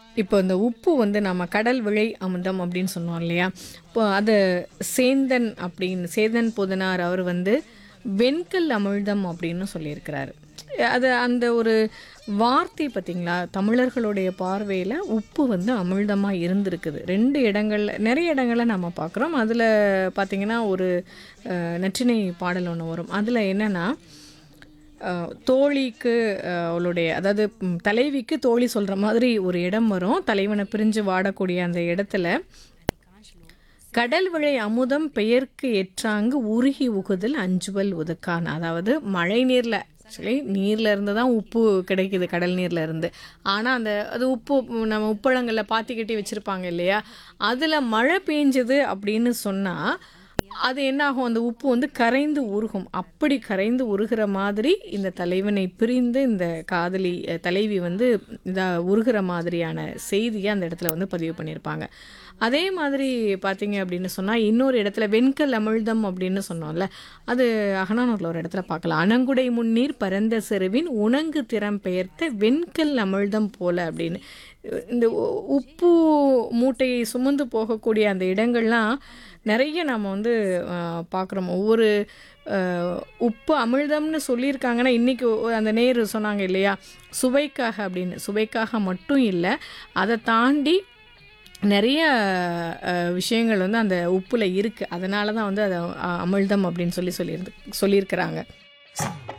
இப்போ இந்த உப்பு வந்து நம்ம கடல் விளை அமுதம் அப்படின்னு சொன்னோம் இல்லையா இப்போ அது சேந்தன் அப்படின்னு சேந்தன் பொதனார் அவர் வந்து வெண்கல் அமிழ்தம் அப்படின்னு சொல்லியிருக்கிறாரு அது அந்த ஒரு வார்த்தை பார்த்தீங்களா தமிழர்களுடைய பார்வையில் உப்பு வந்து அமிழ்தமாக இருந்திருக்குது ரெண்டு இடங்கள்ல நிறைய இடங்கள்ல நம்ம பார்க்குறோம் அதில் பார்த்தீங்கன்னா ஒரு அஹ், நற்றிணை பாடல் ஒன்று வரும் அதில் என்னென்னா அஹ், தோழிக்கு அஹ், அவளுடைய அதாவது ம், தலைவிக்கு தோழி சொல்கிற மாதிரி ஒரு இடம் வரும் தலைவனை பிரிஞ்சு வாடக்கூடிய அந்த இடத்துல கடல் விளை அமுதம் பெயர்க்கு ஏற்றாங்கு உருகி உகுதல் அஞ்சுவல் உதுக்கான் அதாவது மழை நீரில் ஆக்சுவலி நீர்ல இருந்து தான் உப்பு கிடைக்குது கடல் நீர்ல இருந்து ஆனால் அந்த அது உப்பு நம்ம உப்பளங்களில் பாத்தி கட்டி வச்சுருப்பாங்க இல்லையா அதில் மழை பெஞ்சது அப்படின்னு சொன்னால் அது என்ன ஆகும் அந்த உப்பு வந்து கரைந்து உருகும் அப்படி கரைந்து உருகிற மாதிரி இந்த தலைவனை பிரிந்து இந்த காதலி அஹ், தலைவி வந்து இதா உருகிற மாதிரியான செய்தியை அந்த இடத்துல வந்து பதிவு பண்ணியிருப்பாங்க அதே மாதிரி பார்த்தீங்க அப்படின்னு சொன்னால் இன்னொரு இடத்துல வெண்கல் அமிழ்தம் அப்படின்னு சொன்னோம்ல அது அகனானூரில் ஒரு இடத்துல பார்க்கலாம் அணங்குடை முன்னீர் பரந்த செருவின் உணங்கு திறம் பெயர்த்த வெண்கல் அமிழ்தம் போல அப்படின்னு இந்த உ- உப்பு மூட்டையை சுமந்து போகக்கூடிய அந்த இடங்கள்லாம் நிறைய நம்ம வந்து பார்க்குறோம் ஒவ்வொரு அஹ், உப்பு அமிழ்தம்னு சொல்லியிருக்காங்கன்னா இன்றைக்கி அந்த நேரு சொன்னாங்க இல்லையா சுவைக்காக அப்படின்னு சுவைக்காக மட்டும் இல்லை அதை தாண்டி நிறைய அஹ், விஷயங்கள் வந்து அந்த உப்பில் இருக்குது அதனால தான் வந்து அதை அஹ், அமிழ்தம் அப்படின்னு சொல்லி சொல்லியிருந்து சொல்லியிருக்கிறாங்க